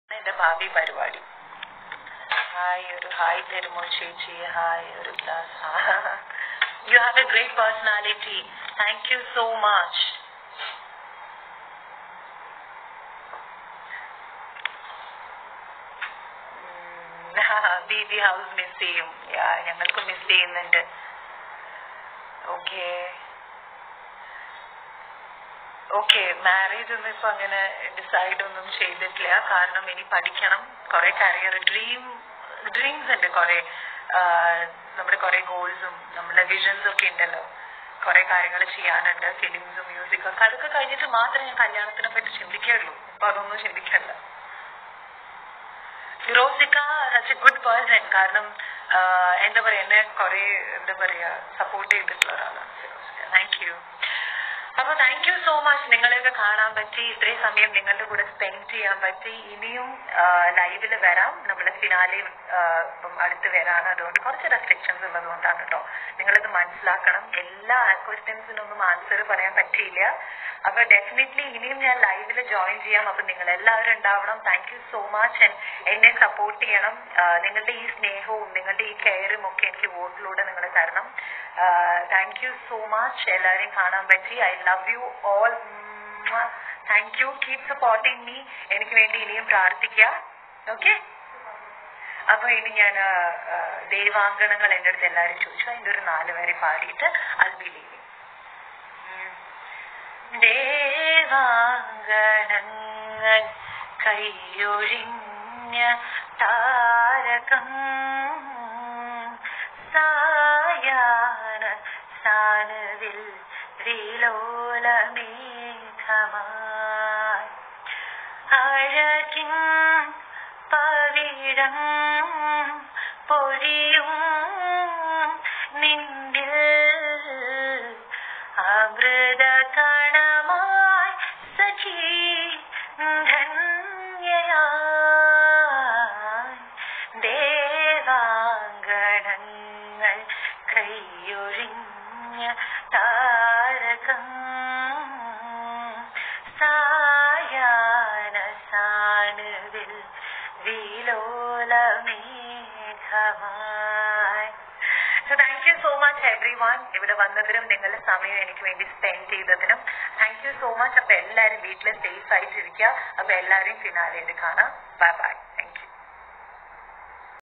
എന്റെ ഭാവി പരിപാടി ഹായ് ഒരു ഹായ് തരുമോ ചേച്ചി ഹായ് ഒരു glass you have a great personality thank you so much BB house miss ചെയ്യും യാ ഞങ്ങൾക്ക് മിസ് ചെയ്യുന്നുണ്ട് ഓക്കെ ഓക്കെ മാരേജ് ഒന്നും ഇപ്പൊ അങ്ങനെ ഡിസൈഡ് ഒന്നും ചെയ്തിട്ടില്ല കാരണം ഇനി പഠിക്കണം കുറെ കരിയർ ഡ്രീം ഡ്രീംസ് ഉണ്ട് കുറെ നമ്മുടെ കുറെ ഗോൾസും നമ്മുടെ വിഷൻസ് ഒക്കെ ഉണ്ടല്ലോ കുറെ കാര്യങ്ങൾ ചെയ്യാനുണ്ട് ഫിലിംസും മ്യൂസിക്കും ഒക്കെ അതൊക്കെ കഴിഞ്ഞിട്ട് മാത്രമേ ഞാൻ കല്യാണത്തിനെ പറ്റി ചിന്തിക്കുള്ളൂ ഇപ്പൊ അതൊന്നും ചിന്തിക്കല്ല ഫിറോസിക്ക സച്ച് എ ഗുഡ് പേഴ്സൺ കാരണം ആഹ് എന്താ പറയാ എന്നെ കുറെ എന്താ പറയാ സപ്പോർട്ട് ചെയ്തിട്ടുള്ള ഒരാളാണ് ഫിറോസിക്ക താങ്ക് യു അപ്പൊ താങ്ക് യു സോ മച്ച് നിങ്ങളെയൊക്കെ കാണാൻ പറ്റി ഇത്രയും സമയം നിങ്ങളുടെ കൂടെ സ്പെൻഡ് ചെയ്യാൻ പറ്റി ഇനിയും ലൈവിൽ വരാം നമ്മുടെ ഫിനാലെ ഇപ്പം അടുത്ത് വരാണ് അതുകൊണ്ട് കുറച്ച് റെസ്ട്രിക്ഷൻസ് ഉള്ളത് കൊണ്ടാണ് കേട്ടോ നിങ്ങളിത് മനസ്സിലാക്കണം എല്ലാ ക്വസ്റ്റ്യൻസിനൊന്നും ആൻസർ പറയാൻ പറ്റിയില്ല അപ്പൊ ഡെഫിനറ്റ്ലി ഇനിയും ഞാൻ ലൈവിൽ ജോയിൻ ചെയ്യാം അപ്പൊ നിങ്ങൾ എല്ലാവരും ഉണ്ടാവണം താങ്ക് യു സോ മച്ച് എന്നെ സപ്പോർട്ട് ചെയ്യണം ആ, നിങ്ങളുടെ ഈ സ്നേഹവും നിങ്ങളുടെ ഈ കെയറും ഒക്കെ എനിക്ക് വോട്ടിലൂടെ നിങ്ങൾ തരണം താങ്ക് യു സോ മച്ച് എല്ലാവരെയും കാണാൻ പറ്റി I love you all thank you keep supporting me എനിക്ക് വേണ്ടി ഇനിയും പ്രാർത്ഥിക്കുക ഓക്കെ അപ്പൊ ഇനി ഞാൻ ആ, ആ, ദൈവാങ്കണങ്ങൾ എൻ്റെ അടുത്ത് എല്ലാവരും ചോദിച്ചു അതിന്റെ ഒരു നാല് വരെ പാടിയിട്ട് അൽബിലി ദേവാങ്കണങ്ങൾ കൈയൊഴിഞ്ഞ താരകം സായാന സാനുവിൽ വിലോലമേഘമായി അഴകിൻ പവിഴം പൊഴിയും നിന്നിൽ അമൃത കണമായി സഖി ധന്യയായി ദേവാങ്കണങ്ങൾ കൈയൊഴിഞ്ഞ താരകം സായാന സാനുവിൽ വിലോലമേഘമായി so thank you so much everyone ഇവിടെ വന്നതിനും നിങ്ങളുടെ സമയം എനിക്ക് വേണ്ടി സ്പെൻഡ് ചെയ്തതിനും താങ്ക് യു സോ മച്ച് അപ്പൊ എല്ലാവരും വീട്ടിൽ സേഫ് ആയിട്ടിരിക്കുക അപ്പൊ എല്ലാവരെയും ഫിനാലയിൽ കാണാം ബൈ ബൈ